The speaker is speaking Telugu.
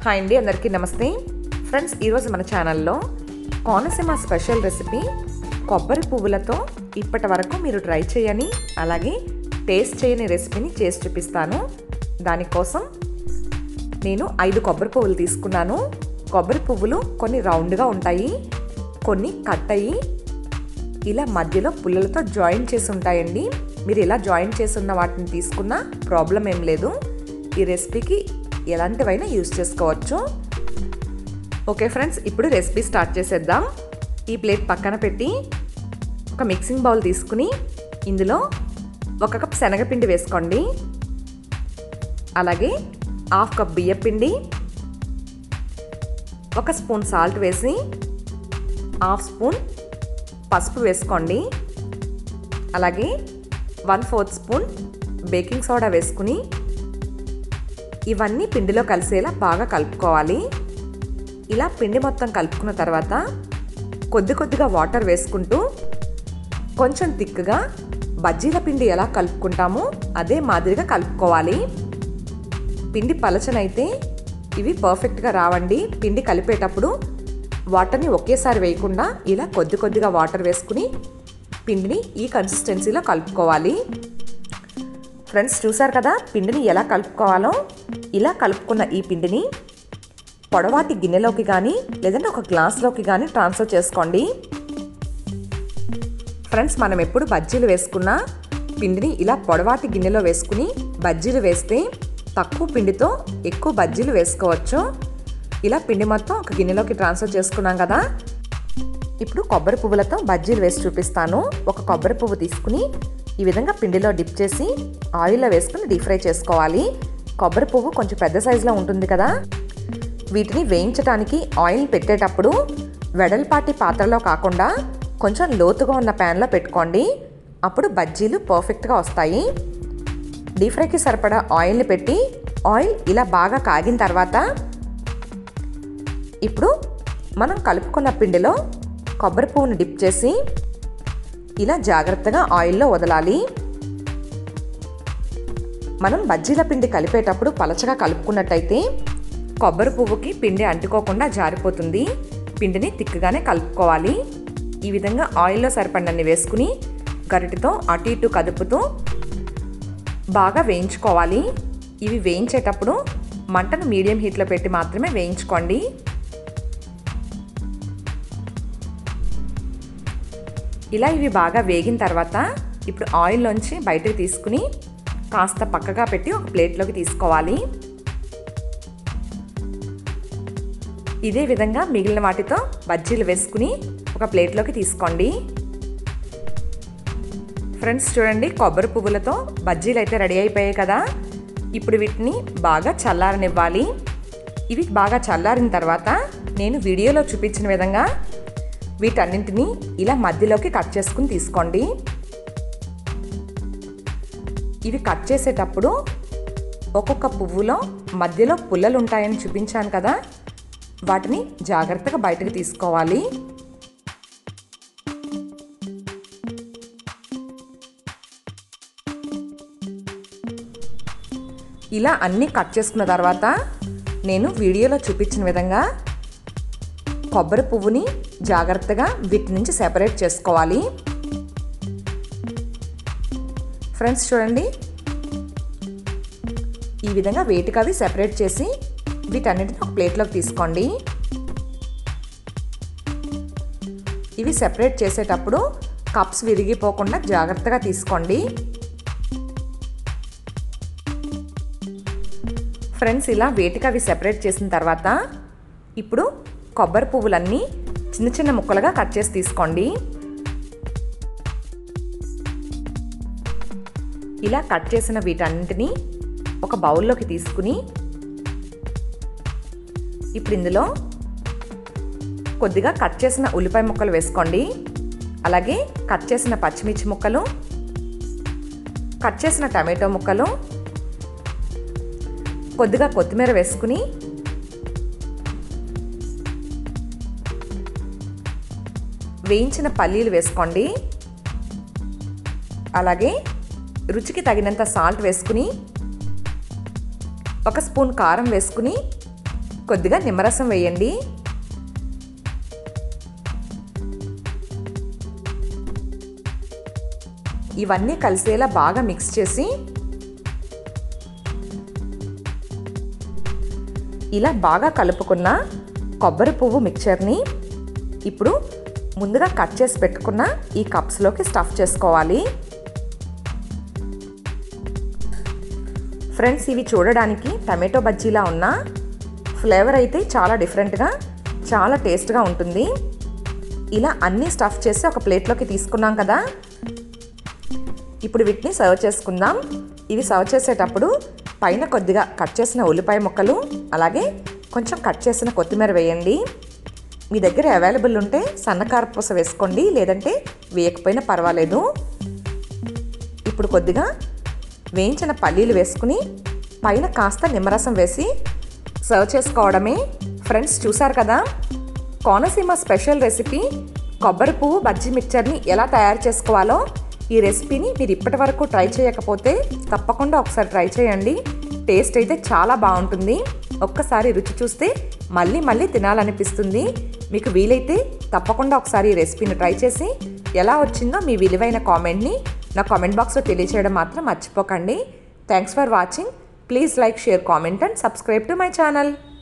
హాయ్ అండి అందరికీ నమస్తే ఫ్రెండ్స్ ఈరోజు మన ఛానల్లో కోనసీమ స్పెషల్ రెసిపీ కొబ్బరి పువ్వులతో ఇప్పటి వరకు మీరు ట్రై చేయని అలాగే టేస్ట్ చేయని రెసిపీని చేసి చూపిస్తాను దానికోసం నేను ఐదు కొబ్బరి పువ్వులు తీసుకున్నాను కొబ్బరి పువ్వులు కొన్ని రౌండ్గా ఉంటాయి కొన్ని కట్ అయ్యి ఇలా మధ్యలో పుల్లలతో జాయిన్ చేసి ఉంటాయండి మీరు ఇలా జాయిన్ చేసి ఉన్న వాటిని తీసుకున్నా ప్రాబ్లం ఏం లేదు ఈ రెసిపీకి ఎలాంటివైనా యూస్ చేసుకోవచ్చు ఓకే ఫ్రెండ్స్ ఇప్పుడు రెసిపీ స్టార్ట్ చేసేద్దాం ఈ ప్లేట్ పక్కన పెట్టి ఒక మిక్సింగ్ బౌల్ తీసుకుని ఇందులో ఒక కప్ శనగపిండి వేసుకోండి అలాగే హాఫ్ కప్ బియ్యపిండి ఒక స్పూన్ సాల్ట్ వేసి హాఫ్ స్పూన్ పసుపు వేసుకోండి అలాగే one fourth spoon baking soda వేసుకుని ఇవన్నీ పిండిలో కలిసేలా బాగా కలుపుకోవాలి ఇలా పిండి మొత్తం కలుపుకున్న తర్వాత కొద్ది కొద్దిగా వాటర్ వేసుకుంటూ కొంచెం తిక్కుగా బజ్జీల పిండి ఎలా కలుపుకుంటామో అదే మాదిరిగా కలుపుకోవాలి పిండి పలచనైతే ఇవి పర్ఫెక్ట్గా రావండి పిండి కలిపేటప్పుడు వాటర్ని ఒకేసారి వేయకుండా ఇలా కొద్ది కొద్దిగా వాటర్ వేసుకుని పిండిని ఈ కన్సిస్టెన్సీలో కలుపుకోవాలి ఫ్రెండ్స్ చూసారు కదా పిండిని ఎలా కలుపుకోవాలో ఇలా కలుపుకున్న ఈ పిండిని పొడవాటి గిన్నెలోకి కానీ లేదంటే ఒక గ్లాస్లోకి కానీ ట్రాన్స్ఫర్ చేసుకోండి ఫ్రెండ్స్ మనం ఎప్పుడు బజ్జీలు వేసుకున్నా పిండిని ఇలా పొడవాటి గిన్నెలో వేసుకుని బజ్జీలు వేస్తే తక్కువ పిండితో ఎక్కువ బజ్జీలు వేసుకోవచ్చు ఇలా పిండి మొత్తం ఒక గిన్నెలోకి ట్రాన్స్ఫర్ చేసుకున్నాం కదా ఇప్పుడు కొబ్బరి పువ్వులతో బజ్జీలు వేసి చూపిస్తాను ఒక కొబ్బరి పువ్వు తీసుకుని ఈ విధంగా పిండిలో డిప్ చేసి ఆయిల్లో వేసుకుని డీప్ ఫ్రై చేసుకోవాలి కొబ్బరి పువ్వు కొంచెం పెద్ద సైజులో ఉంటుంది కదా వీటిని వేయించడానికి ఆయిల్ పెట్టేటప్పుడు వెడల్పాటి పాత్రలో కాకుండా కొంచెం లోతుగా ఉన్న ప్యాన్లో పెట్టుకోండి అప్పుడు బజ్జీలు పర్ఫెక్ట్గా వస్తాయి డీప్ ఫ్రైకి సరిపడా ఆయిల్ని పెట్టి ఆయిల్ ఇలా బాగా కాగిన తర్వాత ఇప్పుడు మనం కలుపుకున్న పిండిలో కొబ్బరి పువ్వుని డిప్ చేసి ఇలా జాగ్రత్తగా ఆయిల్లో వదలాలి మనం బజ్జీల పిండి కలిపేటప్పుడు పలచగా కలుపుకున్నట్టయితే కొబ్బరి పువ్వుకి పిండి అంటుకోకుండా జారిపోతుంది పిండిని తిక్కగానే కలుపుకోవాలి ఈ విధంగా ఆయిల్లో సరిపడినన్ని వేసుకుని గరిటితో అటు ఇటు కదుపుతూ బాగా వేయించుకోవాలి ఇవి వేయించేటప్పుడు మంటను మీడియం హీట్లో పెట్టి మాత్రమే వేయించుకోండి ఇలా ఇవి బాగా వేగిన తర్వాత ఇప్పుడు ఆయిల్లోంచి బయటకు తీసుకుని కాస్త పక్కగా పెట్టి ఒక ప్లేట్లోకి తీసుకోవాలి ఇదే విధంగా మిగిలిన వాటితో బజ్జీలు వేసుకుని ఒక ప్లేట్లోకి తీసుకోండి ఫ్రెండ్స్ చూడండి కొబ్బరి పువ్వులతో బజ్జీలు అయితే రెడీ అయిపోయాయి కదా ఇప్పుడు వీటిని బాగా చల్లారనివ్వాలి ఇవి బాగా చల్లారిన తర్వాత నేను వీడియోలో చూపించిన విధంగా వీటన్నింటినీ ఇలా మధ్యలోకి కట్ చేసుకుని తీసుకోండి ఇవి కట్ చేసేటప్పుడు ఒక్కొక్క పువ్వులో మధ్యలో పుల్లలు ఉంటాయని చూపించాను కదా వాటిని జాగ్రత్తగా బయటకు తీసుకోవాలి ఇలా అన్నీ కట్ చేసుకున్న తర్వాత నేను వీడియోలో చూపించిన విధంగా కొబ్బరి పువ్వుని జాగ్రత్తగా వీటి నుంచి సెపరేట్ చేసుకోవాలి ఫ్రెండ్స్ చూడండి ఈ విధంగా వేటికి అవి సెపరేట్ చేసి వీటన్నిటిని ఒక ప్లేట్లోకి తీసుకోండి ఇవి సెపరేట్ చేసేటప్పుడు కప్స్ విరిగిపోకుండా జాగ్రత్తగా తీసుకోండి ఫ్రెండ్స్ ఇలా వేటికి అవి సెపరేట్ చేసిన తర్వాత ఇప్పుడు కొబ్బరి పువ్వులన్నీ చిన్న చిన్న ముక్కలుగా కట్ చేసి తీసుకోండి ఇలా కట్ చేసిన వీటన్నింటినీ ఒక బౌల్లోకి తీసుకుని ఇప్పుడు ఇందులో కొద్దిగా కట్ చేసిన ఉల్లిపాయ ముక్కలు వేసుకోండి అలాగే కట్ చేసిన పచ్చిమిర్చి ముక్కలు కట్ చేసిన టమాటో ముక్కలు కొద్దిగా కొత్తిమీర వేసుకుని వేయించిన పల్లీలు వేసుకోండి అలాగే రుచికి తగినంత సాల్ట్ వేసుకుని ఒక స్పూన్ కారం వేసుకుని కొద్దిగా నిమ్మరసం వేయండి ఇవన్నీ కలిసేలా బాగా మిక్స్ చేసి ఇలా బాగా కలుపుకున్న కొబ్బరి పువ్వు మిక్చర్ని ఇప్పుడు ముందుగా కట్ చేసి పెట్టుకున్న ఈ కప్స్లోకి స్టఫ్ చేసుకోవాలి ఫ్రెండ్స్ ఇవి చూడడానికి టమాటో బజ్జీలా ఉన్న ఫ్లేవర్ అయితే చాలా డిఫరెంట్గా చాలా టేస్ట్గా ఉంటుంది ఇలా అన్నీ స్టఫ్ చేసి ఒక ప్లేట్లోకి తీసుకున్నాం కదా ఇప్పుడు వీటిని సర్వ్ చేసుకుందాం ఇవి సర్వ్ చేసేటప్పుడు పైన కొద్దిగా కట్ చేసిన ఉల్లిపాయ ముక్కలు అలాగే కొంచెం కట్ చేసిన కొత్తిమీర వేయండి మీ దగ్గర అవైలబుల్ ఉంటే సన్నకారపూస వేసుకోండి లేదంటే వేయకపోయినా పర్వాలేదు ఇప్పుడు కొద్దిగా వేయించిన పల్లీలు వేసుకుని పైన కాస్త నిమ్మరసం వేసి సర్వ్ చేసుకోవడమే ఫ్రెండ్స్ చూసారు కదా కోనసీమ స్పెషల్ రెసిపీ కొబ్బరి పువ్వు బజ్జీ మిక్చర్ని ఎలా తయారు చేసుకోవాలో ఈ రెసిపీని మీరు ఇప్పటి వరకు ట్రై చేయకపోతే తప్పకుండా ఒకసారి ట్రై చేయండి టేస్ట్ అయితే చాలా బాగుంటుంది ఒక్కసారి రుచి చూస్తే మళ్ళీ మళ్ళీ తినాలనిపిస్తుంది మీకు వీలైతే తప్పకుండా ఒకసారి ఈ రెసిపీని ట్రై చేసి ఎలా వచ్చిందో మీ విలువైన కామెంట్ని నా కామెంట్ బాక్స్లో తెలియచేయడం మాత్రం మర్చిపోకండి thanks for watching please like share comment and subscribe to my channel